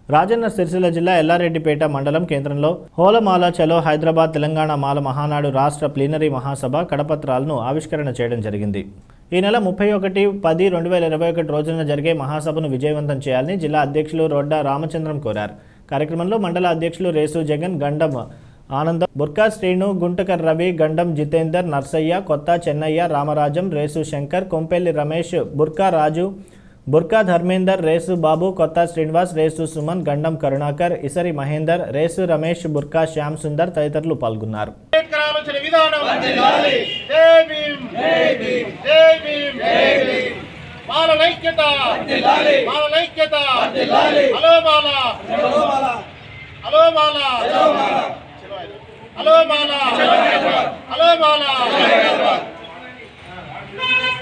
రాజన్న సిరిసిల్ల జిల్లా ఎల్లారెడ్డిపేట మండలం కేంద్రంలో హోలమాల చలో హైదరాబాద్ తెలంగాణ మాల మహానాడు రాష్ట్ర ప్లీనరీ మహాసభ కడపత్రాలను ఆవిష్కరణ చేయడం జరిగింది ఈ నెల ముప్పై ఒకటి పది రెండు వేల ఇరవై ఒకటి రోజున జరిగే మహాసభను విజయవంతం చేయాలని జిల్లా అధ్యక్షులు రొడ్డ రామచంద్రం కోరారు కార్యక్రమంలో మండల అధ్యక్షులు రేసు జగన్ గండం ఆనందం బుర్కా శ్రీను గుంటకర్ రవి గండం జితేందర్ నర్సయ్య కొత్త చెన్నయ్య రామరాజం రేసు శంకర్ కొంపెల్లి రమేష్ బుర్కా రాజు బుర్కా ధర్మేందర్ రేసు బాబు కొత్త శ్రీనివాస్ రేసు సుమన్ గండం కరుణాకర్ ఇసరి మహేందర్ రేసు రమేష్ బుర్కా శ్యామ్ సుందర్ తదితరులు పాల్గొన్నారు అంబేద్కర్ ఆలోచన విధానం జై భీమ్ జై భీమ్ మాల ఐక్యత మాల ఐక్యత hello Mala hello Mala hello Mala hello మాల